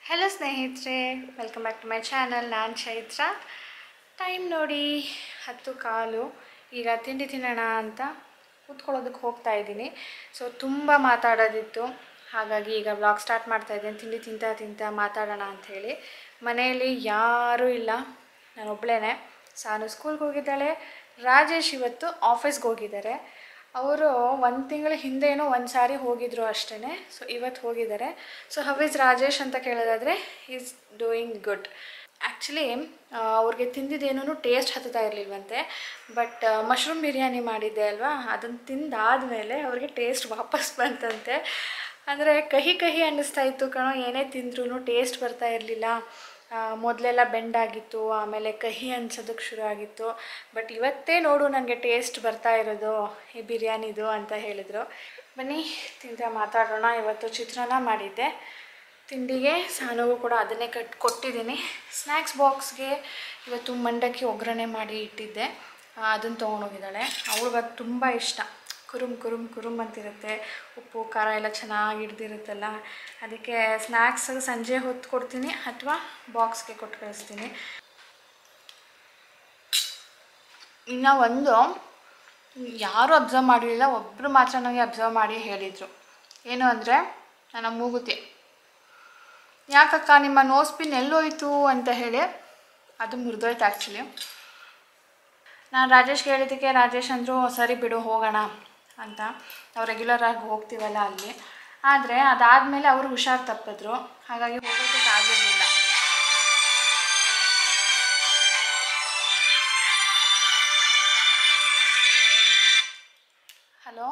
hello ಸ್ನೇಹಿತರೆ welcome back to my channel ನಾನು Chaitra time ನೋಡಿ ಹತ್ತು ಕಾಲು ಈಗ ತಿಂಡಿ ತಿನ್ನೋಣ ಅಂತ ಕೂತ್ಕೊಳ್ಳೋದಕ್ಕೆ ಹೋಗ್ತಾ ಇದ್ದೀನಿ ಸೊ ತುಂಬ ಮಾತಾಡೋದಿತ್ತು ಹಾಗಾಗಿ ಈಗ ಬ್ಲಾಗ್ ಸ್ಟಾರ್ಟ್ ಮಾಡ್ತಾ ಇದ್ದೀನಿ ತಿಂಡಿ ತಿಂತಾ ತಿಂತಾ ಮಾತಾಡೋಣ ಅಂಥೇಳಿ ಮನೆಯಲ್ಲಿ ಯಾರೂ ಇಲ್ಲ ನಾನು ಒಬ್ಬಳೇ ಸಾನು ಸ್ಕೂಲ್ಗೆ ಹೋಗಿದ್ದಾಳೆ ರಾಜೇಶ್ ಇವತ್ತು ಆಫೀಸ್ಗೆ ಹೋಗಿದ್ದಾರೆ ಅವರು ಒಂದು ತಿಂಗಳ ಹಿಂದೆನೋ ಒಂದು ಸಾರಿ ಹೋಗಿದ್ರು ಅಷ್ಟೇ ಸೊ ಇವತ್ತು ಹೋಗಿದ್ದಾರೆ ಸೊ ಹವ್ ಇಸ್ ರಾಜೇಶ್ ಅಂತ ಕೇಳೋದಾದರೆ ಈಸ್ ಡೂಯಿಂಗ್ ಗುಡ್ ಆ್ಯಕ್ಚುಲಿ ಅವ್ರಿಗೆ ತಿಂದಿದ್ದೇನೂ ಟೇಸ್ಟ್ ಹತ್ತುತ್ತಾ ಇರಲಿಲ್ವಂತೆ ಬಟ್ ಮಶ್ರೂಮ್ ಬಿರಿಯಾನಿ ಮಾಡಿದ್ದೆ ಅಲ್ವಾ ಅದನ್ನು ತಿಂದಾದಮೇಲೆ ಅವ್ರಿಗೆ ಟೇಸ್ಟ್ ವಾಪಸ್ ಬಂತಂತೆ ಅಂದರೆ ಕಹಿ ಕಹಿ ಅನ್ನಿಸ್ತಾ ಇತ್ತು ಕಣೋ ಏನೇ ತಿಂದ್ರೂ ಟೇಸ್ಟ್ ಬರ್ತಾ ಇರಲಿಲ್ಲ ಮೊದಲೆಲ್ಲ ಬೆಂಡಾಗಿತ್ತು ಆಮೇಲೆ ಕಹಿ ಅನ್ಸೋದಕ್ಕೆ ಶುರು ಆಗಿತ್ತು ಬಟ್ ಇವತ್ತೇ ನೋಡು ನನಗೆ ಟೇಸ್ಟ್ ಬರ್ತಾ ಇರೋದು ಈ ಬಿರಿಯಾನಿದು ಅಂತ ಹೇಳಿದರು ಬನ್ನಿ ತಿಂತ ಮಾತಾಡೋಣ ಇವತ್ತು ಚಿತ್ರಾನ್ನ ಮಾಡಿದ್ದೆ ತಿಂಡಿಗೆ ಸಾನುಗೂ ಕೂಡ ಅದನ್ನೇ ಕಟ್ ಕೊಟ್ಟಿದ್ದೀನಿ ಸ್ನ್ಯಾಕ್ಸ್ ಬಾಕ್ಸ್ಗೆ ಇವತ್ತು ಮಂಡಕ್ಕಿ ಒಗ್ಗರಣೆ ಮಾಡಿ ಇಟ್ಟಿದ್ದೆ ಅದನ್ನು ತೊಗೊಂಡೋಗಿದ್ದಾಳೆ ಅವಳಿಗೆ ಅದು ತುಂಬ ಇಷ್ಟ ಕುರುಮ್ ಕುರುಮ್ ಕುರುಮ್ ಅಂತಿರುತ್ತೆ ಉಪ್ಪು ಖಾರ ಎಲ್ಲ ಚೆನ್ನಾಗಿ ಹಿಡ್ದಿರುತ್ತಲ್ಲ ಅದಕ್ಕೆ ಸ್ನ್ಯಾಕ್ಸ್ ಸಂಜೆ ಹೊತ್ತು ಕೊಡ್ತೀನಿ ಅಥವಾ ಬಾಕ್ಸ್ಗೆ ಕೊಟ್ಟು ಕಳಿಸ್ತೀನಿ ಇನ್ನು ಒಂದು ಯಾರೂ ಅಬ್ಸರ್ವ್ ಮಾಡಿರಲಿಲ್ಲ ಒಬ್ಬರು ಮಾತ್ರ ನನಗೆ ಅಬ್ಸರ್ವ್ ಮಾಡಿ ಹೇಳಿದರು ಏನು ಅಂದರೆ ನನ್ನ ಮೂಗುತಿ ಯಾಕಕ್ಕ ನಿಮ್ಮ ನೋಸ್ ಪಿನ್ ಎಲ್ಲೋಯ್ತು ಅಂತ ಹೇಳಿ ಅದು ಮುರಿದೋಯ್ತು ಆ್ಯಕ್ಚುಲಿ ನಾನು ರಾಜೇಶ್ಗೆ ಹೇಳಿದ್ದಕ್ಕೆ ರಾಜೇಶ್ ಅಂದರು ಸರಿ ಬಿಡು ಹೋಗೋಣ ಅಂತ ನಾವು ರೆಗ್ಯುಲರಾಗಿ ಹೋಗ್ತೀವಲ್ಲ ಅಲ್ಲಿ ಆದರೆ ಅದಾದಮೇಲೆ ಅವರು ಹುಷಾರು ತಪ್ಪಿದ್ರು ಹಾಗಾಗಿ ಹೋಗೋದಕ್ಕೆ ಆಗಿರಲಿಲ್ಲ ಹಲೋ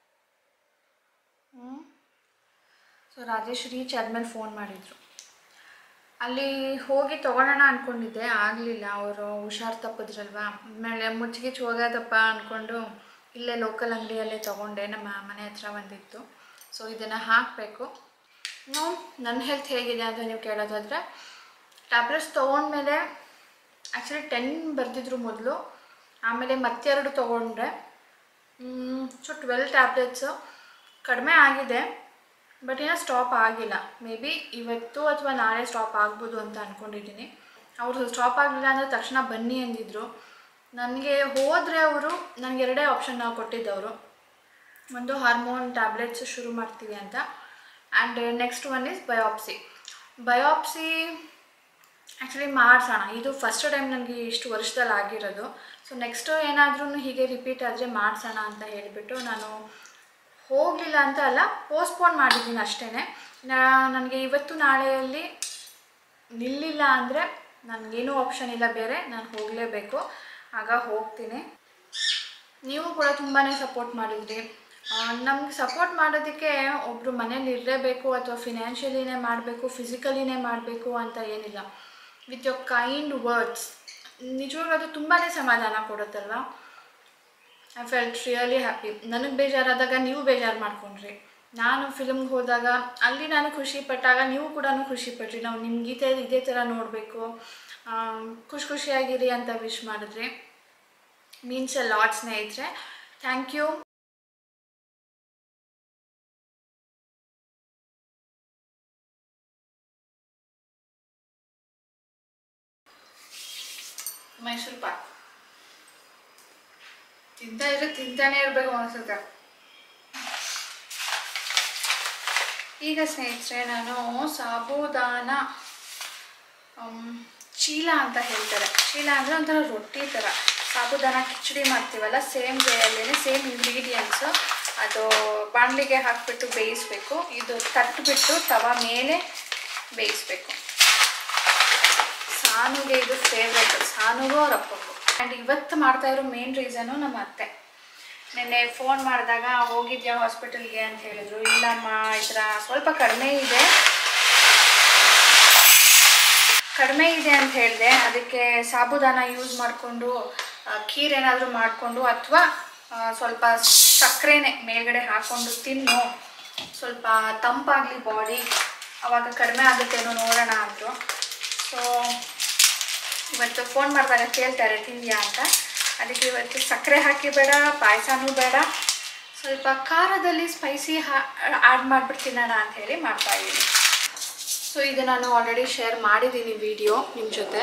ಹ್ಞೂ ಸೊ ರಾಜೇಶ್ ರೀಚ್ ಆದಮೇಲೆ ಫೋನ್ ಮಾಡಿದರು ಅಲ್ಲಿ ಹೋಗಿ ತೊಗೊಳ್ಳೋಣ ಅಂದ್ಕೊಂಡಿದ್ದೆ ಆಗಲಿಲ್ಲ ಅವರು ಹುಷಾರು ತಪ್ಪಿದ್ರಲ್ವಾ ಆಮೇಲೆ ಮುಚ್ಚಿಗಿಚ್ಚು ಹೋಗೋದಪ್ಪ ಅಂದ್ಕೊಂಡು ಇಲ್ಲೇ ಲೋಕಲ್ ಅಂಗಡಿಯಲ್ಲೇ ತೊಗೊಂಡೆ ನಮ್ಮ ಮನೆ ಹತ್ರ ಬಂದಿತ್ತು ಸೊ ಇದನ್ನು ಹಾಕಬೇಕು ಇನ್ನು ನನ್ನ ಹೆಲ್ತ್ ಹೇಗಿದೆ ಅಂತ ನೀವು ಕೇಳೋದಾದರೆ ಟ್ಯಾಬ್ಲೆಟ್ಸ್ ತೊಗೊಂಡ್ಮೇಲೆ ಆ್ಯಕ್ಚುಲಿ ಟೆನ್ ಬರೆದಿದ್ರು ಮೊದಲು ಆಮೇಲೆ ಮತ್ತೆರಡು ತೊಗೊಂಡ್ರೆ ಸೊ ಟ್ವೆಲ್ ಟ್ಯಾಬ್ಲೆಟ್ಸು ಕಡಿಮೆ ಆಗಿದೆ ಬಟ್ ಏನೋ ಸ್ಟಾಪ್ ಆಗಿಲ್ಲ ಮೇ ಬಿ ಇವತ್ತು ಅಥವಾ ನಾಳೆ ಸ್ಟಾಪ್ ಆಗ್ಬೋದು ಅಂತ ಅಂದ್ಕೊಂಡಿದ್ದೀನಿ ಅವರು ಸ್ಟಾಪ್ ಆಗಲಿಲ್ಲ ಅಂದರೆ ತಕ್ಷಣ ಬನ್ನಿ ಅಂದಿದ್ರು ನನಗೆ ಹೋದರೆ ಅವರು ನನಗೆ ಎರಡೇ ಆಪ್ಷನ್ ನಾವು ಕೊಟ್ಟಿದ್ದವರು ಒಂದು ಹಾರ್ಮೋನ್ ಟ್ಯಾಬ್ಲೆಟ್ಸ್ ಶುರು ಮಾಡ್ತೀವಿ ಅಂತ and next one is biopsy biopsy actually ಮಾಡಿಸೋಣ ಇದು ಫಸ್ಟ್ ಟೈಮ್ ನನಗೆ ಇಷ್ಟು ವರ್ಷದಲ್ಲಿ ಆಗಿರೋದು ಸೊ ನೆಕ್ಸ್ಟು ಏನಾದ್ರೂ ಹೀಗೆ ರಿಪೀಟ್ ಆದರೆ ಮಾಡಿಸೋಣ ಅಂತ ಹೇಳಿಬಿಟ್ಟು ನಾನು ಹೋಗಲಿಲ್ಲ ಅಂತ ಅಲ್ಲ ಪೋಸ್ಟ್ಪೋನ್ ಮಾಡಿದ್ದೀನಿ ಅಷ್ಟೇ ನನಗೆ ಇವತ್ತು ನಾಳೆಯಲ್ಲಿ ನಿಲ್ಲಿಲ್ಲ ಅಂದರೆ ನನಗೇನೂ ಆಪ್ಷನ್ ಇಲ್ಲ ಬೇರೆ ನಾನು ಹೋಗಲೇಬೇಕು ಆಗ ಹೋಗ್ತೀನಿ ನೀವು ಕೂಡ ತುಂಬಾ ಸಪೋರ್ಟ್ ಮಾಡಿದ್ರಿ ನಮ್ಗೆ ಸಪೋರ್ಟ್ ಮಾಡೋದಕ್ಕೆ ಒಬ್ಬರು ಮನೇಲಿ ಇರಲೇಬೇಕು ಅಥವಾ ಫಿನಾನ್ಷಿಯಲಿನೇ ಮಾಡಬೇಕು ಫಿಸಿಕಲಿನೇ ಮಾಡಬೇಕು ಅಂತ ಏನಿಲ್ಲ ವಿತ್ ಯೋರ್ ಕೈಂಡ್ ವರ್ಡ್ಸ್ ನಿಜವಾಗ್ಲೂ ಅದು ತುಂಬಾ ಸಮಾಧಾನ ಕೊಡುತ್ತಲ್ವ ಐ ಫೆಲ್ಟ್ ರಿಯಲಿ ಹ್ಯಾಪಿ ನನಗೆ ಬೇಜಾರಾದಾಗ ನೀವು ಬೇಜಾರು ಮಾಡ್ಕೊಂಡ್ರಿ ನಾನು ಫಿಲ್ಮ್ಗೆ ಹೋದಾಗ ಅಲ್ಲಿ ನಾನು ಖುಷಿ ಪಟ್ಟಾಗ ನೀವು ಕೂಡ ಖುಷಿ ಪಟ್ರಿ ನಾವು ನಿಮ್ಮ ಗೀತೆ ಇದೇ ಥರ ನೋಡಬೇಕು ಖುಷಿ ಖುಷಿಯಾಗಿರಿ ಅಂತ ವಿಶ್ ಮಾಡಿದ್ರಿ ಮೀನ್ಸ್ ಎ ಲಾಟ್ ಸ್ನೇಹಿತರೆ ಥ್ಯಾಂಕ್ ಯು ಮೈಸೂರು ಪಾಕ್ ತಿಂತಾ ಇದ್ರೆ ತಿಂತಾನೆ ಇರಬೇಕು ಅನ್ಸುತ್ತೆ ಈಗ ಸ್ನೇಹಿತರೆ ನಾನು ಸಾಬೂದಾನ ಚೀಲ ಅಂತ ಹೇಳ್ತಾರೆ ಚೀಲ ಅಂದರೆ ಒಂಥರ ರೊಟ್ಟಿ ಥರ ಸಾಬೂದಾನ ಕಿಚಡಿ ಮಾಡ್ತೀವಲ್ಲ ಸೇಮ್ ವೇಯಲ್ಲೇ ಸೇಮ್ ಇಂಗ್ರೀಡಿಯೆಂಟ್ಸು ಅದು ಬಾಣಲಿಗೆ ಹಾಕಿಬಿಟ್ಟು ಬೇಯಿಸ್ಬೇಕು ಇದು ತಟ್ಬಿಟ್ಟು ತವ ಮೇಲೆ ಬೇಯಿಸ್ಬೇಕು ಸಾನುಗೆ ಇದು ಫೇವ್ರೇಟ್ ಸಾನುಗೂ ಅವ್ರ ಅಪ್ಪಗೂ ಆ್ಯಂಡ್ ಇವತ್ತು ಮಾಡ್ತಾ ಇರೋ ಮೇನ್ ರೀಸನು ನಮ್ಮ ಅತ್ತೆ ನಿನ್ನೆ ಫೋನ್ ಮಾಡಿದಾಗ ಹೋಗಿದ್ಯಾ ಹಾಸ್ಪಿಟಲ್ಗೆ ಅಂತ ಹೇಳಿದ್ರು ಇಲ್ಲಮ್ಮ ಈ ಥರ ಸ್ವಲ್ಪ ಕಡಿಮೆ ಇದೆ ಕಡಿಮೆ ಇದೆ ಅಂತ ಹೇಳಿದೆ ಅದಕ್ಕೆ ಸಾಬುದಾನ ಯೂಸ್ ಮಾಡಿಕೊಂಡು ಖೀರ್ ಏನಾದರೂ ಮಾಡಿಕೊಂಡು ಅಥವಾ ಸ್ವಲ್ಪ ಸಕ್ಕರೆನೇ ಮೇಲ್ಗಡೆ ಹಾಕ್ಕೊಂಡು ತಿನ್ನು ಸ್ವಲ್ಪ ತಂಪಾಗಲಿ ಬಾಡಿ ಅವಾಗ ಕಡಿಮೆ ಆಗುತ್ತೇನೋ ನೋಡೋಣ ಅಂದರು ಸೊ ಇವತ್ತು ಫೋನ್ ಮಾಡಿದಾಗ ಕೇಳ್ತಾರೆ ತಿಂದ್ಯಾ ಅಂತ ಅದಕ್ಕೆ ಇವತ್ತು ಸಕ್ಕರೆ ಹಾಕಿ ಬೇಡ ಪಾಯಸನೂ ಬೇಡ ಸ್ವಲ್ಪ ಖಾರದಲ್ಲಿ ಸ್ಪೈಸಿ ಹಾ ಆ್ಯಡ್ ಮಾಡಿಬಿಟ್ಟು ತಿನ್ನೋಣ ಅಂತ ಹೇಳಿ ಮಾಡ್ತಾಯಿದ್ದೀನಿ ಸೊ ಇದು ನಾನು ಆಲ್ರೆಡಿ ಶೇರ್ ಮಾಡಿದ್ದೀನಿ ವಿಡಿಯೋ ನಿಮ್ಮ ಜೊತೆ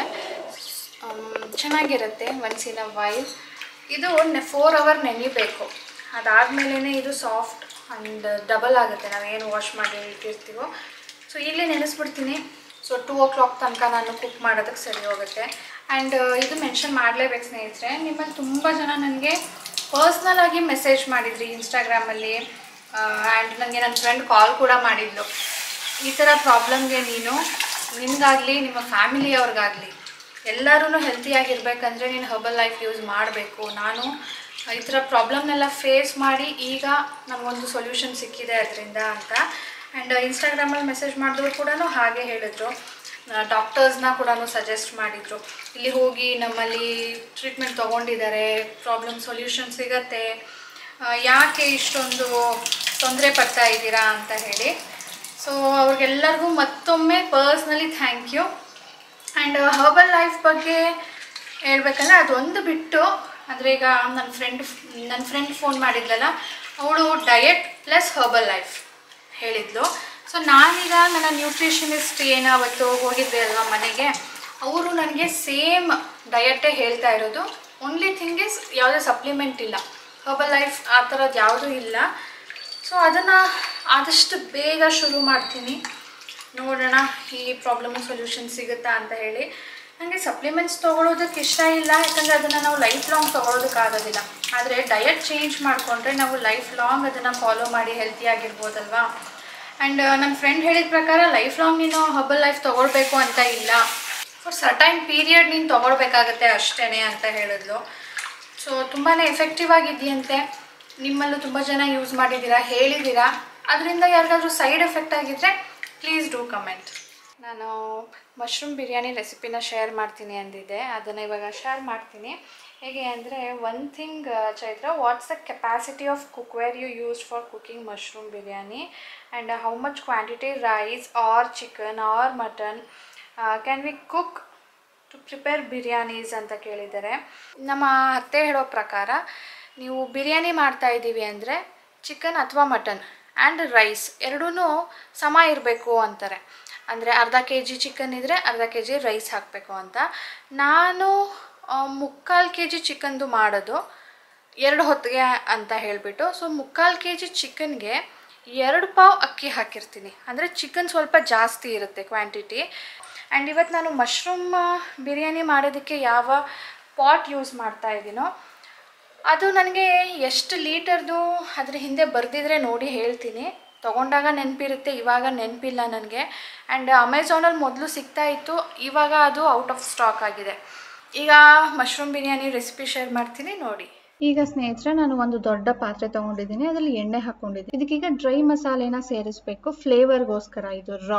ಆಮ್, ಚೆನ್ನಾಗಿರುತ್ತೆ ಒನ್ಸ್ ಇನ್ ಅ ವೈಲ್ ಇದು ಫೋರ್ ಅವರ್ ನೆನಿಬೇಕು ಅದಾದಮೇಲೆ ಇದು ಸಾಫ್ಟ್ ಆ್ಯಂಡ್ ಡಬಲ್ ಆಗುತ್ತೆ ನಾವೇನು ವಾಶ್ ಮಾಡಿ ಇಟ್ಟಿರ್ತೀವೋ ಸೊ ಇಲ್ಲೇ ನೆನೆಸ್ಬಿಡ್ತೀನಿ ಸೊ ಟೂ ಓ ಕ್ಲಾಕ್ ತನಕ ನಾನು ಕುಕ್ ಮಾಡೋದಕ್ಕೆ ಸರಿ ಹೋಗುತ್ತೆ ಆ್ಯಂಡ್ ಇದು ಮೆನ್ಷನ್ ಮಾಡಲೇಬೇಕು ಸ್ನೇಹಿತರೆ ನಿಮ್ಮಲ್ಲಿ ತುಂಬ ಜನ ನನಗೆ ಪರ್ಸ್ನಲ್ ಆಗಿ ಮೆಸೇಜ್ ಮಾಡಿದ್ರಿ ಇನ್ಸ್ಟಾಗ್ರಾಮಲ್ಲಿ ಆ್ಯಂಡ್ ನನಗೆ ನನ್ನ ಫ್ರೆಂಡ್ ಕಾಲ್ ಕೂಡ ಮಾಡಿದ್ಲು ಈ ಥರ ಪ್ರಾಬ್ಲಮ್ಗೆ ನೀನು ನಿನಗಾಗಲಿ ನಿಮ್ಮ ಫ್ಯಾಮಿಲಿಯವ್ರಿಗಾಗಲಿ ಎಲ್ಲರೂ ಹೆಲ್ತಿಯಾಗಿರ್ಬೇಕಂದ್ರೆ ನೀನು ಹರ್ಬಲ್ ಲೈಫ್ ಯೂಸ್ ಮಾಡಬೇಕು ನಾನು ಈ ಥರ ಪ್ರಾಬ್ಲಮ್ನೆಲ್ಲ ಫೇಸ್ ಮಾಡಿ ಈಗ ನನಗೊಂದು ಸೊಲ್ಯೂಷನ್ ಸಿಕ್ಕಿದೆ ಅದರಿಂದ ಅಂತ ಆ್ಯಂಡ್ ಇನ್ಸ್ಟಾಗ್ರಾಮಲ್ಲಿ ಮೆಸೇಜ್ ಮಾಡಿದ್ರು ಕೂಡ ಹಾಗೆ ಹೇಳಿದ್ರು ಡಾಕ್ಟರ್ಸ್ನ ಕೂಡ ಸಜೆಸ್ಟ್ ಮಾಡಿದರು ಇಲ್ಲಿ ಹೋಗಿ ನಮ್ಮಲ್ಲಿ ಟ್ರೀಟ್ಮೆಂಟ್ ತೊಗೊಂಡಿದ್ದಾರೆ ಪ್ರಾಬ್ಲಮ್ ಸೊಲ್ಯೂಷನ್ ಸಿಗತ್ತೆ ಆ, ಯಾಕೆ ಇಷ್ಟೊಂದು ತೊಂದರೆ ಪಡ್ತಾ ಇದ್ದೀರಾ ಅಂತ ಹೇಳಿ ಸೊ ಅವ್ರಿಗೆಲ್ಲರಿಗೂ ಮತ್ತೊಮ್ಮೆ personally thank you and Herbalife ಬಗ್ಗೆ ಹೇಳ್ಬೇಕಂದ್ರೆ ಅದೊಂದು ಬಿಟ್ಟು ಅಂದರೆ ಈಗ ನನ್ನ ಫ್ರೆಂಡ್ ನನ್ನ ಫ್ರೆಂಡ್ ಫೋನ್ ಮಾಡಿದ್ಲಲ್ಲ ಅವಳು ಡಯಟ್ ಪ್ಲಸ್ ಹರ್ಬಲ್ ಲೈಫ್ ಹೇಳಿದ್ಲು ಸೊ ನಾನೀಗ ನನ್ನ ನ್ಯೂಟ್ರಿಷನಿಸ್ಟ್ ಏನು ಅವತ್ತು ಹೋಗಿದ್ದೆ ಅಲ್ವಾ ಮನೆಗೆ ಅವರು ನನಗೆ ಸೇಮ್ ಡಯಟೇ ಹೇಳ್ತಾ ಇರೋದು ಓನ್ಲಿ ಥಿಂಗ್ ಇಸ್ ಯಾವುದೇ ಸಪ್ಲಿಮೆಂಟ್ ಇಲ್ಲ ಹರ್ಬಲ್ ಲೈಫ್ ಆ ಥರದ್ದು ಯಾವುದೂ ಇಲ್ಲ ಸೊ ಅದನ್ನು ಆದಷ್ಟು ಬೇಗ ಶುರು ಮಾಡ್ತೀನಿ ನೋಡೋಣ ಈ ಪ್ರಾಬ್ಲಮ್ ಸೊಲ್ಯೂಷನ್ ಸಿಗುತ್ತಾ ಅಂತ ಹೇಳಿ ನನಗೆ ಸಪ್ಲಿಮೆಂಟ್ಸ್ ತೊಗೊಳೋದಕ್ಕೆ ಇಷ್ಟ ಇಲ್ಲ ಯಾಕಂದರೆ ಅದನ್ನು ನಾವು ಲೈಫ್ ಲಾಂಗ್ ತೊಗೊಳೋದಕ್ಕಾಗೋದಿಲ್ಲ ಆದರೆ ಡಯಟ್ ಚೇಂಜ್ ಮಾಡಿಕೊಂಡ್ರೆ ನಾವು ಲೈಫ್ ಲಾಂಗ್ ಅದನ್ನು ಫಾಲೋ ಮಾಡಿ ಹೆಲ್ತಿಯಾಗಿರ್ಬೋದಲ್ವಾ ಆ್ಯಂಡ್ ನನ್ನ ಫ್ರೆಂಡ್ ಹೇಳಿದ ಪ್ರಕಾರ ಲೈಫ್ ಲಾಂಗ್ ನೀನು ಹಬ್ಬಲ್ ಲೈಫ್ ತೊಗೊಳ್ಬೇಕು ಅಂತ ಇಲ್ಲ ಫಾರ್ ಸರ್ಟೈನ್ ಪೀರಿಯಡ್ ನೀನು ತೊಗೊಳ್ಬೇಕಾಗತ್ತೆ ಅಷ್ಟೇ ಅಂತ ಹೇಳಿದ್ಲು ಸೊ ತುಂಬಾ ಎಫೆಕ್ಟಿವ್ ಆಗಿದೆಯಂತೆ ನಿಮ್ಮಲ್ಲೂ ತುಂಬ ಜನ ಯೂಸ್ ಮಾಡಿದ್ದೀರಾ ಹೇಳಿದ್ದೀರಾ ಅದರಿಂದ ಯಾರಿಗಾದ್ರೂ ಸೈಡ್ ಎಫೆಕ್ಟ್ ಆಗಿದ್ದರೆ ಪ್ಲೀಸ್ ಡೂ ಕಮೆಂಟ್ ನಾನು ಮಶ್ರೂಮ್ ಬಿರಿಯಾನಿ ರೆಸಿಪಿನ ಶೇರ್ ಮಾಡ್ತೀನಿ ಅಂದಿದ್ದೆ ಅದನ್ನು ಇವಾಗ ಶೇರ್ ಮಾಡ್ತೀನಿ ಹೇಗೆ ಅಂದರೆ one thing Chaitra what's the capacity of cookware you use for cooking mushroom biryani and how much quantity rice or chicken or mutton can we cook to prepare biryanis ಅಂತ ಕೇಳಿದ್ದಾರೆ ನಮ್ಮ ಅತ್ತೆ ಹೇಳೋ ಪ್ರಕಾರ ನೀವು ಬಿರಿಯಾನಿ ಮಾಡ್ತಾ ಇದ್ದೀವಿ ಅಂದರೆ ಚಿಕನ್ ಅಥವಾ ಮಟನ್ ಆ್ಯಂಡ್ ರೈಸ್ ಎರಡೂ ಸಮ ಇರಬೇಕು ಅಂತಾರೆ ಅಂದರೆ ಅರ್ಧ ಕೆ ಜಿ ಚಿಕನ್ ಇದ್ದರೆ ಅರ್ಧ ಕೆ ಜಿ ರೈಸ್ ಹಾಕಬೇಕು ಅಂತ ನಾನು ಆ, ಮುಕ್ಕಾಲು ಕೆ ಜಿ ಚಿಕನ್ದು ಮಾಡೋದು ಎರಡು ಹೊತ್ತಿಗೆ ಅಂತ ಹೇಳಿಬಿಟ್ಟು ಸೊ ಮುಕ್ಕಾಲು ಕೆ ಜಿ ಚಿಕನ್ಗೆ ಎರಡು ಪಾವ್ ಅಕ್ಕಿ ಹಾಕಿರ್ತೀನಿ ಅಂದರೆ ಚಿಕನ್ ಸ್ವಲ್ಪ ಜಾಸ್ತಿ ಇರುತ್ತೆ ಕ್ವಾಂಟಿಟಿ ಆ್ಯಂಡ್ ಇವತ್ತು ನಾನು ಮಶ್ರೂಮ್ ಬಿರಿಯಾನಿ ಮಾಡೋದಕ್ಕೆ ಯಾವ ಪಾಟ್ ಯೂಸ್ ಮಾಡ್ತಾ ಇದ್ದೀನೋ ಅದು ನನಗೆ ಎಷ್ಟು ಲೀಟರ್ದು ಅದ್ರ ಹಿಂದೆ ಬರೆದಿದ್ರೆ ನೋಡಿ ಹೇಳ್ತೀನಿ ತೊಗೊಂಡಾಗ ನೆನಪಿರುತ್ತೆ ಇವಾಗ ನೆನಪಿಲ್ಲ ನನಗೆ ಆ್ಯಂಡ್ ಅಮೆಝಾನಲ್ಲಿ ಮೊದಲು ಸಿಗ್ತಾ ಇತ್ತು ಇವಾಗ ಅದು ಔಟ್ ಆಫ್ ಸ್ಟಾಕ್ ಆಗಿದೆ ಈಗ ಮಶ್ರೂಮ್ ಬಿರಿಯಾನಿ ರೆಸಿಪಿ ಶೇರ್ ಮಾಡ್ತೀನಿ ನೋಡಿ ಈಗ ಸ್ನೇಹಿತರೆ ನಾನು ಒಂದು ದೊಡ್ಡ ಪಾತ್ರೆ ತಗೊಂಡಿದ್ದೀನಿ ಅದರಲ್ಲಿ ಎಣ್ಣೆ ಹಾಕೊಂಡಿದ್ದೀನಿ ಇದಕ್ಕೀಗ ಡ್ರೈ ಮಸಾಲೆನ ಸೇರಿಸ್ಬೇಕು ಫ್ಲೇವರ್ಗೋಸ್ಕರ ಇದು ರಾ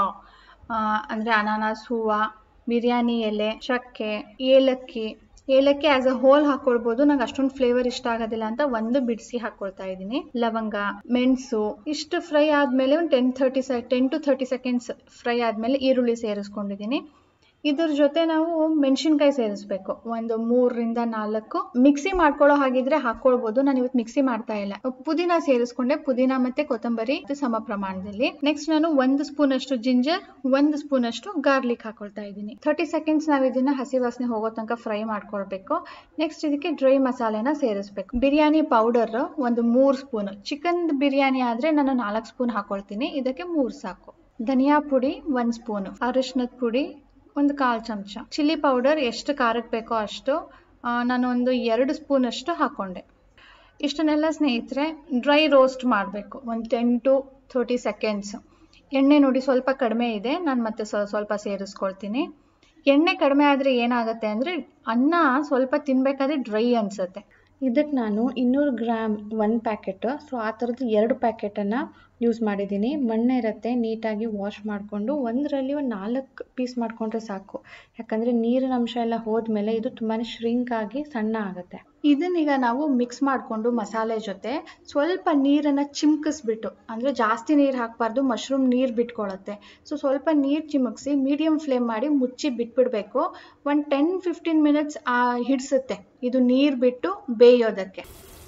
ಅಂದರೆ ಅನಾನಸ್ ಹೂವು ಬಿರಿಯಾನಿ ಎಲೆ ಚಕ್ಕೆ ಏಲಕ್ಕಿ ಏಲಕ್ಕಿ ಆಸ್ ಅ ಹೋಲ್ ಹಾಕೊಳ್ಬೋದು ನಂಗೆ ಅಷ್ಟೊಂದು ಫ್ಲೇವರ್ ಇಷ್ಟ ಆಗೋದಿಲ್ಲ ಅಂತ ಒಂದು ಬಿಡಿಸಿ ಹಾಕೊಳ್ತಾ ಇದ್ದೀನಿ ಲವಂಗ ಮೆಣಸು ಇಷ್ಟು ಫ್ರೈ ಆದಮೇಲೆ ಒಂದು ಟೆನ್ ಥರ್ಟಿ ಸೆ ten to thirty seconds fry ಆದಮೇಲೆ ಈರುಳ್ಳಿ ಸೇರಿಸ್ಕೊಂಡಿದ್ದೀನಿ ಇದ್ರ ಜೊತೆ ನಾವು ಮೆಣಸಿನ್ಕಾಯಿ ಸೇರಿಸ್ಬೇಕು ಒಂದು ಮೂರರಿಂದ ನಾಲ್ಕು ಮಿಕ್ಸಿ ಮಾಡ್ಕೊಳ್ಳೋ ಹಾಗಿದ್ರೆ ಹಾಕೊಳ್ಬೋದು ನಾನು ಇವತ್ತು ಮಿಕ್ಸಿ ಮಾಡ್ತಾ ಇಲ್ಲ ಪುದೀನ ಸೇರಿಸ್ಕೊಂಡೆ ಪುದೀನ ಮತ್ತೆ ಕೊತ್ತಂಬರಿ ಇದು ಸಮ ಪ್ರಮಾಣದಲ್ಲಿ ನೆಕ್ಸ್ಟ್ ನಾನು ಒಂದು ಸ್ಪೂನ್ ಅಷ್ಟು ಜಿಂಜರ್ ಒಂದು ಸ್ಪೂನ್ ಅಷ್ಟು ಗಾರ್ಲಿಕ್ ಹಾಕೊಳ್ತಾ ಇದ್ದೀನಿ ಥರ್ಟಿ ಸೆಕೆಂಡ್ಸ್ ನಾವು ಇದನ್ನ ಹಸಿ ವಾಸನೆ ಹೋಗೋ ತನಕ ಫ್ರೈ ಮಾಡ್ಕೊಳ್ಬೇಕು ನೆಕ್ಸ್ಟ್ ಇದಕ್ಕೆ ಡ್ರೈ ಮಸಾಲೆನ ಸೇರಿಸ್ಬೇಕು ಬಿರಿಯಾನಿ ಪೌಡರ್ ಒಂದು ಮೂರು ಸ್ಪೂನ್ ಚಿಕನ್ ಬಿರಿಯಾನಿ ಆದ್ರೆ ನಾನು ನಾಲ್ಕು ಸ್ಪೂನ್ ಹಾಕೊಳ್ತೀನಿ ಇದಕ್ಕೆ ಮೂರು ಸಾಕು ಧನಿಯಾ ಪುಡಿ ಒಂದ್ ಸ್ಪೂನ್ ಅರಿಶಿನದ ಪುಡಿ ಒಂದು ಕಾಲು ಚಮಚ ಚಿಲ್ಲಿ ಪೌಡರ್ ಎಷ್ಟು ಖಾರಕ್ಕೆ ಬೇಕೋ ಅಷ್ಟು ಆ, ನಾನು ಒಂದು ಎರಡು ಸ್ಪೂನ್ ಅಷ್ಟು ಹಾಕೊಂಡೆ ಇಷ್ಟನ್ನೆಲ್ಲ ಸ್ನೇಹಿತರೆ ಡ್ರೈ ರೋಸ್ಟ್ ಮಾಡಬೇಕು ಒಂದು ಟೆನ್ ಟು ಥರ್ಟಿ ಸೆಕೆಂಡ್ಸ್ ಎಣ್ಣೆ ನೋಡಿ ಸ್ವಲ್ಪ ಕಡಿಮೆ ಇದೆ ನಾನು ಮತ್ತೆ ಸ್ವ- ಸ್ವಲ್ಪ ಸೇರಿಸ್ಕೊಳ್ತೀನಿ ಎಣ್ಣೆ ಕಡಿಮೆ ಆದರೆ ಏನಾಗುತ್ತೆ ಅಂದರೆ ಅನ್ನ ಸ್ವಲ್ಪ ತಿನ್ಬೇಕಾದ್ರೆ ಡ್ರೈ ಅನ್ಸುತ್ತೆ ಇದಕ್ಕೆ ನಾನು ಇನ್ನೂರು ಗ್ರಾಮ್ ಒಂದು ಪ್ಯಾಕೆಟ್ ಸೊ ಆ ಥರದ್ದು ಎರಡು ಪ್ಯಾಕೆಟನ್ನು ಯೂಸ್ ಮಾಡಿದ್ದೀನಿ ಮಣ್ಣೆ ಇರುತ್ತೆ ನೀಟಾಗಿ ವಾಶ್ ಮಾಡಿಕೊಂಡು ಒಂದರಲ್ಲಿ ಒಂದು ನಾಲ್ಕು ಪೀಸ್ ಮಾಡಿಕೊಂಡ್ರೆ ಸಾಕು ಯಾಕಂದರೆ ನೀರಿನ ಅಂಶ ಎಲ್ಲ ಹೋದ್ಮೇಲೆ ಇದು ತುಂಬಾ ಶ್ರಿಂಕ್ ಆಗಿ ಸಣ್ಣ ಆಗುತ್ತೆ ಇದನ್ನೀಗ ನಾವು ಮಿಕ್ಸ್ ಮಾಡಿಕೊಂಡು ಮಸಾಲೆ ಜೊತೆ ಸ್ವಲ್ಪ ನೀರನ್ನು ಚಿಮ್ಕಿಸ್ಬಿಟ್ಟು ಅಂದರೆ ಜಾಸ್ತಿ ನೀರು ಹಾಕಬಾರ್ದು ಮಶ್ರೂಮ್ ನೀರು ಬಿಟ್ಕೊಳ್ಳುತ್ತೆ ಸೊ ಸ್ವಲ್ಪ ನೀರು ಚಿಮುಕ್ಸಿ ಮೀಡಿಯಮ್ ಫ್ಲೇಮ್ ಮಾಡಿ ಮುಚ್ಚಿ ಬಿಟ್ಬಿಡಬೇಕು ಒಂದು ಟೆನ್ ಫಿಫ್ಟೀನ್ ಮಿನಿಟ್ಸ್ ಹಿಡಿಸುತ್ತೆ ಇದು ನೀರು ಬಿಟ್ಟು ಬೇಯೋದಕ್ಕೆ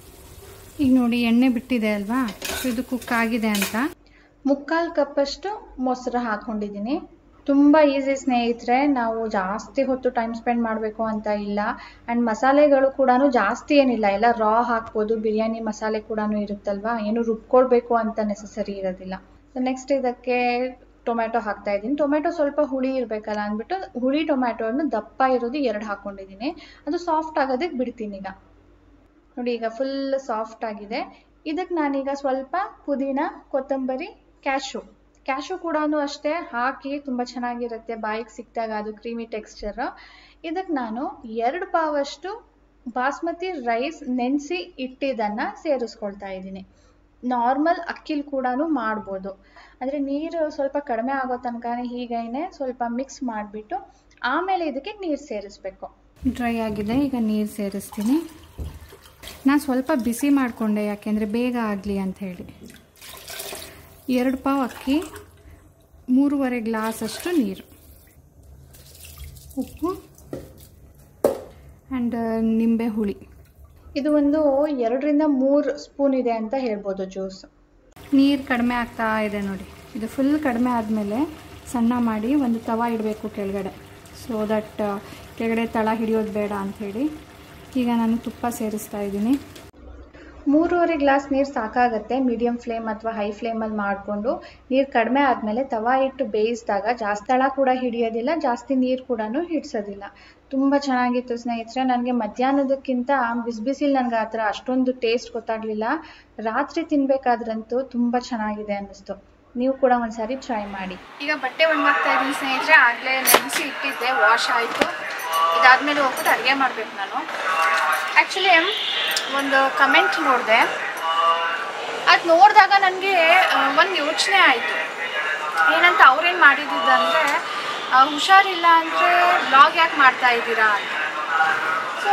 ಈಗ ನೋಡಿ ಎಣ್ಣೆ ಬಿಟ್ಟಿದೆ ಅಲ್ವಾ ಸೊ ಇದು ಕುಕ್ ಆಗಿದೆ ಅಂತ ಮುಕ್ಕಾಲು ಕಪ್ಪಷ್ಟು ಮೊಸರು ಹಾಕೊಂಡಿದ್ದೀನಿ ತುಂಬ ಈಸಿ ಸ್ನೇಹಿತರೆ ನಾವು ಜಾಸ್ತಿ ಹೊತ್ತು ಟೈಮ್ ಸ್ಪೆಂಡ್ ಮಾಡಬೇಕು ಅಂತ ಇಲ್ಲ ಆ್ಯಂಡ್ ಮಸಾಲೆಗಳು ಕೂಡ ಜಾಸ್ತಿ ಏನಿಲ್ಲ ಎಲ್ಲ ರಾ ಹಾಕ್ಬೋದು ಬಿರಿಯಾನಿ ಮಸಾಲೆ ಕೂಡ ಇರುತ್ತಲ್ವಾ ಏನು ರುಬ್ಕೊಳ್ಬೇಕು ಅಂತ ನೆಸಸರಿ ಇರೋದಿಲ್ಲ ನೆಕ್ಸ್ಟ್ ಇದಕ್ಕೆ ಟೊಮ್ಯಾಟೊ ಹಾಕ್ತಾ ಇದ್ದೀನಿ ಟೊಮ್ಯಾಟೊ ಸ್ವಲ್ಪ ಹುಳಿ ಇರಬೇಕಲ್ಲ ಅಂದ್ಬಿಟ್ಟು ಹುಳಿ ಟೊಮ್ಯಾಟೊವನ್ನು ದಪ್ಪ ಇರೋದು ಎರಡು ಹಾಕ್ಕೊಂಡಿದ್ದೀನಿ ಅದು ಸಾಫ್ಟ್ ಆಗೋದಕ್ಕೆ ಬಿಡ್ತೀನಿ ಈಗ ನೋಡಿ ಈಗ ಫುಲ್ ಸಾಫ್ಟ್ ಆಗಿದೆ ಇದಕ್ಕೆ ನಾನೀಗ ಸ್ವಲ್ಪ ಪುದೀನ ಕೊತ್ತಂಬರಿ ಕ್ಯಾಶು ಕ್ಯಾಶು ಕೂಡ ಅಷ್ಟೇ ಹಾಕಿ ತುಂಬ ಚೆನ್ನಾಗಿರುತ್ತೆ ಬಾಯಿಗೆ ಸಿಕ್ಕಿದಾಗ ಅದು ಕ್ರೀಮಿ ಟೆಕ್ಸ್ಚರ್ ಇದಕ್ಕೆ ನಾನು ಎರಡು ಪಾವಷ್ಟು ಬಾಸ್ಮತಿ ರೈಸ್ ನೆನೆಸಿ ಇಟ್ಟಿದ್ದನ್ನು ಸೇರಿಸ್ಕೊಳ್ತಾ ಇದ್ದೀನಿ ನಾರ್ಮಲ್ ಅಕ್ಕಿಲ್ ಕೂಡ ಮಾಡ್ಬೋದು ಅಂದರೆ ನೀರು ಸ್ವಲ್ಪ ಕಡಿಮೆ ಆಗೋ ತನಕ ಹೀಗೇನೆ ಸ್ವಲ್ಪ ಮಿಕ್ಸ್ ಮಾಡಿಬಿಟ್ಟು ಆಮೇಲೆ ಇದಕ್ಕೆ ನೀರು ಸೇರಿಸ್ಬೇಕು ಡ್ರೈ ಆಗಿದೆ ಈಗ ನೀರು ಸೇರಿಸ್ತೀನಿ ನಾನು ಸ್ವಲ್ಪ ಬಿಸಿ ಮಾಡಿಕೊಂಡೆ ಯಾಕೆಂದರೆ ಬೇಗ ಆಗಲಿ ಅಂತ ಹೇಳಿ ಎರಡು ಪಾವ್ ಅಕ್ಕಿ ಮೂರುವರೆ ಗ್ಲಾಸ್ ಅಷ್ಟು ನೀರು ಉಪ್ಪು ಆ್ಯಂಡ್ ನಿಂಬೆ ಹುಳಿ ಇದು ಒಂದು ಎರಡರಿಂದ ಮೂರು ಸ್ಪೂನ್ ಇದೆ ಅಂತ ಹೇಳ್ಬೋದು ಜ್ಯೂಸ್ ನೀರು ಕಡಿಮೆ ಆಗ್ತಾ ಇದೆ ನೋಡಿ ಇದು ಫುಲ್ ಕಡಿಮೆ ಆದಮೇಲೆ ಸಣ್ಣ ಮಾಡಿ ಒಂದು ತವ ಇಡಬೇಕು ಕೆಳಗಡೆ ಸೊ ದಟ್ ಕೆಳಗಡೆ ತಳ ಹಿಡಿಯೋದು ಬೇಡ ಅಂಥೇಳಿ ಈಗ ನಾನು ತುಪ್ಪ ಸೇರಿಸ್ತಾ ಇದ್ದೀನಿ ಮೂರುವರೆ ಗ್ಲಾಸ್ ನೀರು ಸಾಕಾಗತ್ತೆ ಮೀಡಿಯಂ ಫ್ಲೇಮ್ ಅಥವಾ ಹೈ ಫ್ಲೇಮಲ್ಲಿ ಮಾಡಿಕೊಂಡು ನೀರು ಕಡಿಮೆ ಆದಮೇಲೆ ತವಾ ಇಟ್ಟು ಬೇಯಿಸಿದಾಗ ಜಾಸ್ತಿ ತಳ ಕೂಡ ಹಿಡಿಯೋದಿಲ್ಲ ಜಾಸ್ತಿ ನೀರು ಕೂಡ ಹಿಡಿಸೋದಿಲ್ಲ ತುಂಬ ಚೆನ್ನಾಗಿತ್ತು ಸ್ನೇಹಿತರೆ ನನಗೆ ಮಧ್ಯಾಹ್ನದಕ್ಕಿಂತ ಬಿಸಿ ಬಿಸಿಲು ನನಗೆ ಆ ಥರ ಅಷ್ಟೊಂದು ಟೇಸ್ಟ್ ಗೊತ್ತಾಗಲಿಲ್ಲ ರಾತ್ರಿ ತಿನ್ಬೇಕಾದ್ರಂತೂ ತುಂಬ ಚೆನ್ನಾಗಿದೆ ಅನ್ನಿಸ್ತು ನೀವು ಕೂಡ ಒಂದ್ಸಾರಿ ಟ್ರೈ ಮಾಡಿ ಈಗ ಬಟ್ಟೆ ಒಣಗಾಕ್ತಾ ಇದ್ದೀನಿ ಸ್ನೇಹಿತರೆ ಆಗಲೇ ನೆನೆಸಿ ಇಟ್ಟಿದ್ದೆ ವಾಶ್ ಆಯಿತು ಇದಾದಮೇಲೆ ಹೋಗ್ಬಿಟ್ಟು ಅಡುಗೆ ಮಾಡಬೇಕು ನಾನು ಆ್ಯಕ್ಚುಲಿ ಒಂದು ಕಮೆಂಟ್ ನೋಡಿದೆ ಅದು ನೋಡಿದಾಗ ನನಗೆ ಒಂದು ಯೋಚನೆ ಆಯಿತು ಏನಂತ ಅವ್ರೇನು ಮಾಡಿದ್ದಂದರೆ ಹುಷಾರಿಲ್ಲ ಅಂದರೆ ಬ್ಲಾಗ್ ಯಾಕೆ ಮಾಡ್ತಾ ಇದ್ದೀರಾ ಅಂತ ಸೊ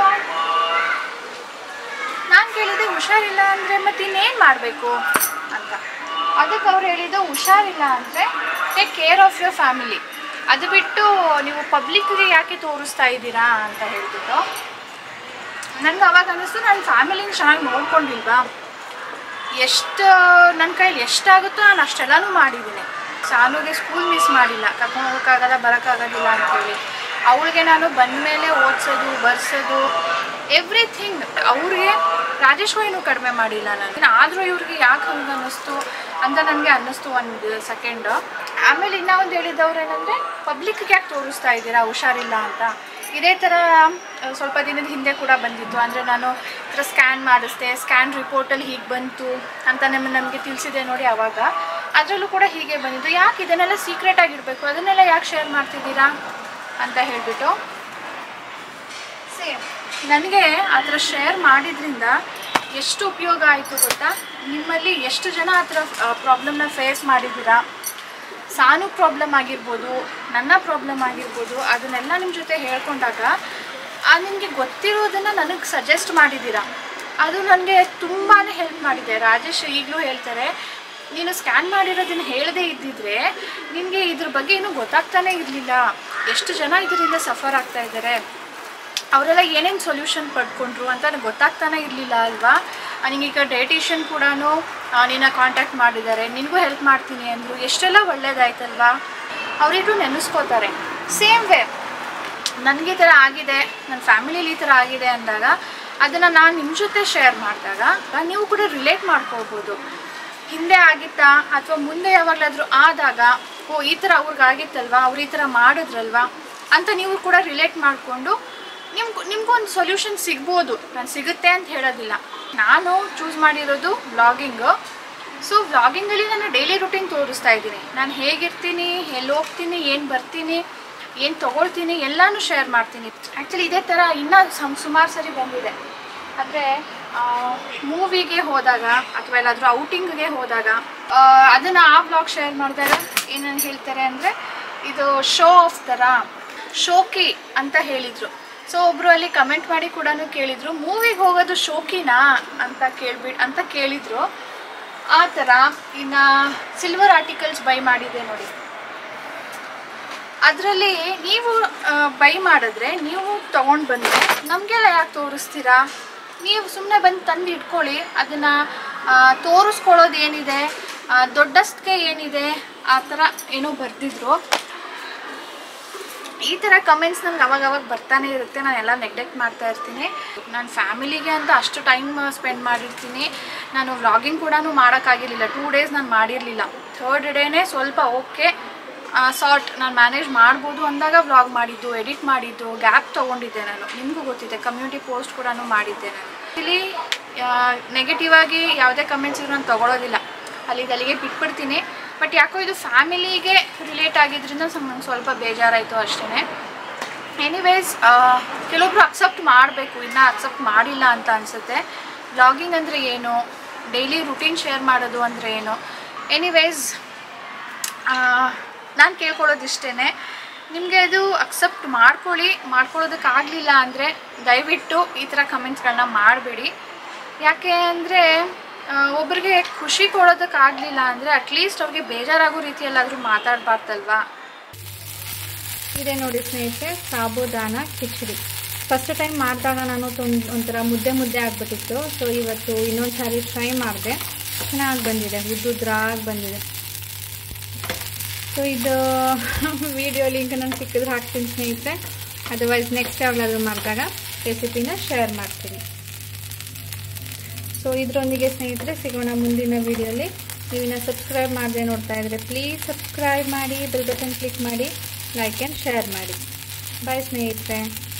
ನಾನು ಕೇಳಿದೆ ಹುಷಾರಿಲ್ಲ ಅಂದರೆ ಮತ್ತೆ ಇನ್ನೇನು ಮಾಡಬೇಕು ಅಂತ ಅದಕ್ಕೆ ಅವ್ರು ಹೇಳಿದ್ದು ಹುಷಾರಿಲ್ಲ ಅಂದರೆ take care of your family ಅದು ಬಿಟ್ಟು ನೀವು ಪಬ್ಲಿಕ್ಗೆ ಯಾಕೆ ತೋರಿಸ್ತಾ ಇದ್ದೀರಾ ಅಂತ ಹೇಳ್ಬಿಟ್ಟು ನನಗೆ ಅವಾಗ ಅನ್ನಿಸ್ತು ನನ್ನ ಫ್ಯಾಮಿಲಿನ ಚೆನ್ನಾಗಿ ನೋಡ್ಕೊಂಡಿಲ್ವಾ ಎಷ್ಟು ನನ್ನ ಕೈಲಿ ಎಷ್ಟಾಗುತ್ತೋ ನಾನು ಅಷ್ಟೆಲ್ಲನೂ ಮಾಡಿದ್ದೀನಿ ಸಾನುಗೆ ಸ್ಕೂಲ್ ಮಿಸ್ ಮಾಡಿಲ್ಲ ಕರ್ಕೊಂಡು ಹೋಗೋಕ್ಕಾಗಲ್ಲ ಬರೋಕ್ಕಾಗೋದಿಲ್ಲ ಅಂತೇಳಿ ಅವಳಿಗೆ ನಾನು ಬಂದ ಮೇಲೆ ಓದಿಸೋದು ಬರ್ಸೋದು ಎವ್ರಿಥಿಂಗ್ ಅವ್ರಿಗೆ ರಾಜೇಶ್ ಏನು ಕಡಿಮೆ ಮಾಡಿಲ್ಲ ನಾನು ಆದರೂ ಇವ್ರಿಗೆ ಯಾಕೆ ಹಂಗೆ ಅನ್ನಿಸ್ತು ಅಂತ ನನಗೆ ಅನ್ನಿಸ್ತು ಒಂದು ಸೆಕೆಂಡ್ ಆಮೇಲೆ ಇನ್ನೂ ಒಂದು ಹೇಳಿದವ್ರು ಏನಂದರೆ ಪಬ್ಲಿಕ್ಗೆ ಯಾಕೆ ತೋರಿಸ್ತಾ ಇದ್ದೀರಾ ಹುಷಾರಿಲ್ಲ ಅಂತ ಇದೇ ಥರ ಆ, ಸ್ವಲ್ಪ ದಿನದ ಹಿಂದೆ ಕೂಡ ಬಂದಿತ್ತು ಅಂದರೆ ನಾನು ಈ ಥರ ಸ್ಕ್ಯಾನ್ ಮಾಡಿಸ್ದೆ ಸ್ಕ್ಯಾನ್ ರಿಪೋರ್ಟಲ್ಲಿ ಹೀಗೆ ಬಂತು ಅಂತ ನಮ್ಮ ನಮಗೆ ತಿಳಿಸಿದೆ ನೋಡಿ ಆವಾಗ ಅದರಲ್ಲೂ ಕೂಡ ಹೀಗೆ ಬಂದಿದ್ದು ಯಾಕೆ ಇದನ್ನೆಲ್ಲ ಸೀಕ್ರೆಟ್ ಆಗಿಡಬೇಕು ಅದನ್ನೆಲ್ಲ ಯಾಕೆ ಶೇರ್ ಮಾಡ್ತಿದ್ದೀರಾ ಅಂತ ಹೇಳಿಬಿಟ್ಟು ಸೇಮ್ ನನಗೆ ಆ ಥರ ಶೇರ್ ಮಾಡಿದ್ರಿಂದ ಎಷ್ಟು ಉಪಯೋಗ ಆಯಿತು ಗೊತ್ತಾ ನಿಮ್ಮಲ್ಲಿ ಎಷ್ಟು ಜನ ಆ ಥರ ಪ್ರಾಬ್ಲಮ್ನ ಫೇಸ್ ಮಾಡಿದ್ದೀರಾ ಸಾನು ಪ್ರಾಬ್ಲಮ್ ಆಗಿರ್ಬೋದು ನನ್ನ ಪ್ರಾಬ್ಲಮ್ ಆಗಿರ್ಬೋದು ಅದನ್ನೆಲ್ಲ ನಿಮ್ಮ ಜೊತೆ ಹೇಳ್ಕೊಂಡಾಗ ಆ ನಿಮಗೆ ಗೊತ್ತಿರೋದನ್ನು ನನಗೆ ಸಜೆಸ್ಟ್ ಮಾಡಿದ್ದೀರಾ ಅದು ನನಗೆ ತುಂಬಾ ಹೆಲ್ಪ್ ಮಾಡಿದೆ ರಾಜೇಶ್ ಈಗಲೂ ಹೇಳ್ತಾರೆ ನೀನು ಸ್ಕ್ಯಾನ್ ಮಾಡಿರೋದನ್ನ ಹೇಳದೇ ಇದ್ದಿದ್ರೆ ನಿನಗೆ ಇದ್ರ ಬಗ್ಗೆ ಏನೂ ಗೊತ್ತಾಗ್ತಾನೇ ಇರಲಿಲ್ಲ ಎಷ್ಟು ಜನ ಇದರಿಂದ ಸಫರ್ ಆಗ್ತಾ ಇದ್ದಾರೆ ಅವರೆಲ್ಲ ಏನೇನು ಸೊಲ್ಯೂಷನ್ ಪಡ್ಕೊಂಡ್ರು ಅಂತ ನನಗೆ ಗೊತ್ತಾಗ್ತಾನೆ ಇರಲಿಲ್ಲ ಅಲ್ವಾ ನಿಂಗೀಗ ಡಯಟಿಷಿಯನ್ ಕೂಡ ನಿನ್ನ ಕಾಂಟ್ಯಾಕ್ಟ್ ಮಾಡಿದ್ದಾರೆ ನಿನಗೂ ಹೆಲ್ಪ್ ಮಾಡ್ತೀನಿ ಅಂದರು ಎಷ್ಟೆಲ್ಲ ಒಳ್ಳೇದಾಯ್ತಲ್ವಾ ಅವರಿಗೂ ನೆನೆಸ್ಕೋತಾರೆ ಸೇಮ್ ವೇ ನನಗೆ ಈ ಥರ ಆಗಿದೆ ನನ್ನ ಫ್ಯಾಮಿಲಿಲಿ ಈ ಥರ ಆಗಿದೆ ಅಂದಾಗ ಅದನ್ನು ನಾನು ನಿಮ್ಮ ಜೊತೆ ಶೇರ್ ಮಾಡಿದಾಗ ನೀವು ಕೂಡ ರಿಲೇಟ್ ಮಾಡ್ಕೋಬೋದು ಹಿಂದೆ ಆಗಿತ್ತಾ ಅಥವಾ ಮುಂದೆ ಯಾವಾಗಲಾದರೂ ಆದಾಗ ಓ ಈ ಥರ ಅವ್ರಿಗೆ ಆಗಿತ್ತಲ್ವಾ ಅವ್ರು ಈ ಥರ ಮಾಡಿದ್ರಲ್ವಾ ಅಂತ ನೀವು ಕೂಡ ರಿಲೇಟ್ ಮಾಡಿಕೊಂಡು ನಿಮ್ಗೆ ನಿಮ್ಗೊಂದು ಸೊಲ್ಯೂಷನ್ ಸಿಗ್ಬೋದು ನಾನು ಸಿಗುತ್ತೆ ಅಂತ ಹೇಳೋದಿಲ್ಲ ನಾನು ಚೂಸ್ ಮಾಡಿರೋದು ವ್ಲಾಗಿಂಗು ಸೊ ವ್ಲಾಗಿಂಗಲ್ಲಿ ನಾನು ಡೈಲಿ ರುಟೀನ್ ತೋರಿಸ್ತಾ ಇದ್ದೀನಿ ನಾನು ಹೇಗಿರ್ತೀನಿ ಎಲ್ಲಿ ಹೋಗ್ತೀನಿ ಏನು ಬರ್ತೀನಿ ಏನು ತೊಗೊಳ್ತೀನಿ ಎಲ್ಲನೂ ಶೇರ್ ಮಾಡ್ತೀನಿ ಆ್ಯಕ್ಚುಲಿ ಇದೇ ಥರ ಇನ್ನೂ ಸಮ್ ಸುಮಾರು ಸರಿ ಬಂದಿದೆ ಅಂದರೆ ಮೂವಿಗೆ ಹೋದಾಗ ಅಥವಾ ಎಲ್ಲಾದರೂ ಔಟಿಂಗ್ಗೆ ಹೋದಾಗ ಅದನ್ನು ಆ ಬ್ಲಾಗ್ ಶೇರ್ ಮಾಡಿದಾಗ ಏನೇನು ಹೇಳ್ತಾರೆ ಅಂದರೆ ಇದು ಶೋ ಆಫ್ ಥರ ಶೋಕಿ ಅಂತ ಹೇಳಿದರು ಸೊ ಒಬ್ಬರು ಅಲ್ಲಿ ಕಮೆಂಟ್ ಮಾಡಿ ಕೂಡ ಕೇಳಿದರು ಮೂವಿಗೆ ಹೋಗೋದು ಶೋಕಿನಾ ಅಂತ ಕೇಳ್ಬಿಟ್ಟು ಅಂತ ಕೇಳಿದರು ಆ ಥರ ಇನ್ನು ಸಿಲ್ವರ್ ಆರ್ಟಿಕಲ್ಸ್ ಬೈ ಮಾಡಿದೆ ನೋಡಿ ಅದರಲ್ಲಿ ನೀವು ಬೈ ಮಾಡಿದ್ರೆ ನೀವು ತೊಗೊಂಡು ಬಂದರೆ ನಮಗೆಲ್ಲ ಯಾಕೆ ತೋರಿಸ್ತೀರಾ ನೀವು ಸುಮ್ಮನೆ ಬಂದು ತಂದು ಇಟ್ಕೊಳ್ಳಿ ಅದನ್ನು ತೋರಿಸ್ಕೊಳ್ಳೋದು ಏನಿದೆ ಆ, ದೊಡ್ಡಸ್ತಿಗೆ ಏನಿದೆ ಆ ಥರ ಏನೋ ಬರೆದಿದ್ರು ಈ ಥರ ಕಮೆಂಟ್ಸ್ ನನಗೆ ಅವಾಗ ಅವಾಗ ಬರ್ತಾನೆ ಇರುತ್ತೆ ನಾನು ಎಲ್ಲ ನೆಗ್ಲೆಕ್ಟ್ ಮಾಡ್ತಾ ಇರ್ತೀನಿ ನಾನು ಫ್ಯಾಮಿಲಿಗೆ ಅಂತ ಅಷ್ಟು ಟೈಮ್ ಸ್ಪೆಂಡ್ ಮಾಡಿರ್ತೀನಿ ನಾನು ವ್ಲಾಗಿಂಗ್ ಕೂಡ ಮಾಡೋಕ್ಕಾಗಿರಲಿಲ್ಲ ಟೂ ಡೇಸ್ ನಾನು ಮಾಡಿರಲಿಲ್ಲ ಥರ್ಡ್ ಡೇನೇ ಸ್ವಲ್ಪ ಓಕೆ ಸಾರ್ಟ್ ನಾನು ಮ್ಯಾನೇಜ್ ಮಾಡ್ಬೋದು ಅಂದಾಗ ವ್ಲಾಗ್ ಮಾಡಿದ್ದು ಎಡಿಟ್ ಮಾಡಿದ್ದು ಗ್ಯಾಪ್ ತೊಗೊಂಡಿದ್ದೆ ನಾನು ನಿಮಗೂ ಗೊತ್ತಿದೆ ಕಮ್ಯುನಿಟಿ ಪೋಸ್ಟ್ ಕೂಡ ಮಾಡಿದ್ದೆ ನಾನು ಇಲ್ಲಿ ನೆಗೆಟಿವ್ ಆಗಿ ಯಾವುದೇ ಕಮೆಂಟ್ಸ್ ಇದ್ರು ನಾನು ತೊಗೊಳೋದಿಲ್ಲ ಅಲ್ಲಿಗೆ ಅಲ್ಲಿಗೆ ಬಿಟ್ಬಿಡ್ತೀನಿ ಬಟ್ ಯಾಕೋ ಇದು ಫ್ಯಾಮಿಲಿಗೆ ರಿಲೇಟ್ ಆಗಿದ್ರಿಂದ ಸ್ವಲ್ಪ ನಂಗೆ ಸ್ವಲ್ಪ ಬೇಜಾರಾಯಿತು ಅಷ್ಟೇ ಎನಿವೇಸ್ ಕೆಲವೊಬ್ರು ಅಕ್ಸೆಪ್ಟ್ ಮಾಡಬೇಕು ಇನ್ನೂ ಅಕ್ಸೆಪ್ಟ್ ಮಾಡಿಲ್ಲ ಅಂತ ಅನಿಸುತ್ತೆ ಬ್ಲಾಗಿಂಗ್ ಅಂದರೆ ಏನು ಡೈಲಿ ರುಟೀನ್ ಶೇರ್ ಮಾಡೋದು ಅಂದರೆ ಏನು ಎನಿವೇಸ್ ನಾನು ಕೇಳ್ಕೊಳ್ಳೋದಿಷ್ಟೇ ನಿಮಗೆ ಅದು ಅಕ್ಸೆಪ್ಟ್ ಮಾಡ್ಕೊಳ್ಳಿ ಮಾಡ್ಕೊಳ್ಳೋದಕ್ಕಾಗಲಿಲ್ಲ ಅಂದರೆ ದಯವಿಟ್ಟು ಈ ಥರ ಕಮೆಂಟ್ಸ್ಗಳನ್ನ ಮಾಡಬೇಡಿ ಯಾಕೆ ಅಂದರೆ ಒಬ್ರಿಗೆ ಖುಷಿ ಕೊಡೋದಕ್ಕಾಗಲಿಲ್ಲ ಅಂದರೆ ಅಟ್ಲೀಸ್ಟ್ ಅವ್ರಿಗೆ ಬೇಜಾರಾಗೋ ರೀತಿಯಲ್ಲಾದರೂ ಮಾತಾಡಬಾರ್ದಲ್ವಾ ಇದೆ ನೋಡಿ ಸ್ನೇಹಿತರೆ ಸಾಬುದಾನ ಕಿಚಡಿ ಫಸ್ಟ್ ಟೈಮ್ ಮಾಡಿದಾಗ ನಾನು ತೊಂದ್ ಒಂಥರ ಮುದ್ದೆ ಮುದ್ದೆ ಆಗಿಬಿಟ್ಟಿತ್ತು ಸೊ ಇವತ್ತು ಇನ್ನೊಂದು ಸಾರಿ ಟ್ರೈ ಮಾಡಿದೆ ಚೆನ್ನಾಗಿ ಬಂದಿದೆ ಉದ್ದುದ್ರಾಗಿ ಬಂದಿದೆ ಸೊ ಇದು ವಿಡಿಯೋ ಲಿಂಕ್ ನಾನು ಸಿಕ್ಕಿದ್ರೆ ಹಾಕ್ತೀನಿ ಸ್ನೇಹಿತರೆ ಅದರ್ವೈಸ್ ನೆಕ್ಸ್ಟ್ ಯಾವಾಗಲಾದ್ರೂ ಮಾಡಿದಾಗ ರೆಸಿಪಿನ ಶೇರ್ ಮಾಡ್ತೀನಿ ಸೊ ಇದರೊಂದಿಗೆ ಸ್ನೇಹಿತರೆ ಸಿಗೋಣ ಮುಂದಿನ ವಿಡಿಯೋಲಿ ನೀವಿನ್ನ ಸಬ್ಸ್ಕ್ರೈಬ್ ಮಾಡದೆ ನೋಡ್ತಾ ಇದ್ರೆ ಪ್ಲೀಸ್ ಸಬ್ಸ್ಕ್ರೈಬ್ ಮಾಡಿ ಬೆಲ್ ಬಟನ್ ಕ್ಲಿಕ್ ಮಾಡಿ ಲೈಕ್ ಆ್ಯಂಡ್ ಶೇರ್ ಮಾಡಿ ಬಾಯ್ ಸ್ನೇಹಿತರೆ